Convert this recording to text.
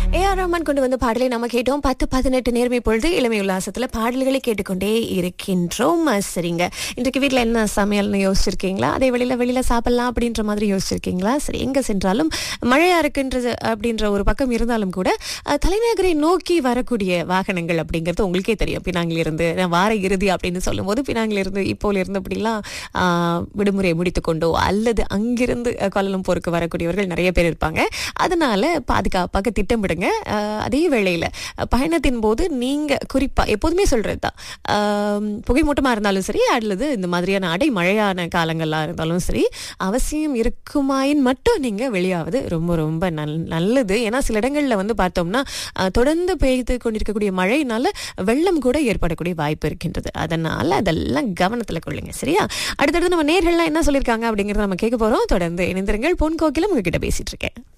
A R Rahman கொண்டு வந்த பாடலை நம்ம கேட்டோம் பத்து பதினெட்டு நேர்மை பொழுது இளமை உல்லாசத்துல பாடல்களை கேட்டுக்கொண்டே இருக்கின்றோம் அஹ் சரிங்க இன்றைக்கு வீட்ல என்ன சமையல்னு யோசிச்சிருக்கீங்களா அதே வெளியில வெளியில சாப்பிடலாம் அப்படின்ற மாதிரி யோசிச்சிருக்கீங்களா சரி எங்க சென்றாலும் மழையா இருக்குன்றது அப்படின்ற ஒரு பக்கம் இருந்தாலும் கூட அஹ், தலைநகரை நோக்கி வரக்கூடிய வாகனங்கள் அப்படிங்கிறது உங்களுக்கே தெரியும் பினாங்கில் இருந்து நான் வார இறுதி அப்படின்னு சொல்லும்போது பினாங்கில் இருந்து இப்போல இருந்து அப்படிலாம் ஆஹ், விடுமுறையை முடித்துக்கொண்டோ அல்லது அங்கிருந்து அஹ், கோலாலம்பூருக்கு வரக்கூடியவர்கள் நிறைய பேர் இருப்பாங்க அதனால பாதுகாப்பாக திட்டமிடுங்க அஹ், அதே வேளையில அஹ், பயணத்தின் போது நீங்க குறிப்பா எப்போதுமே சொல்றது தான் புகைமூட்டமா இருந்தாலும் சரி அல்லது இந்த மாதிரியான அடை மழையான காலங்களா இருந்தாலும் சரி அவசியம் இருக்குமாயின் மட்டும் நீங்க வெளியாவது ரொம்ப ரொம்ப நல் நல்லது ஏன்னா சில இடங்கள்ல வந்து பார்த்தோம்னா அஹ், தொடர்ந்து பெய்து கொண்டிருக்கக்கூடிய மழையினால வெள்ளம் கூட ஏற்படக்கூடிய வாய்ப்பு இருக்கின்றது அதனால அதெல்லாம் கவனத்துல கொள்ளுங்க சரியா அடுத்தடுத்து நம்ம நேர்கள்லாம் என்ன சொல்லியிருக்காங்க அப்படிங்கறத நம்ம கேட்க போறோம் தொடர்ந்து இணைந்திருங்கள் பொன் கோக்கிலும் உங்ககிட்ட பேசிட்டு இருக்கேன்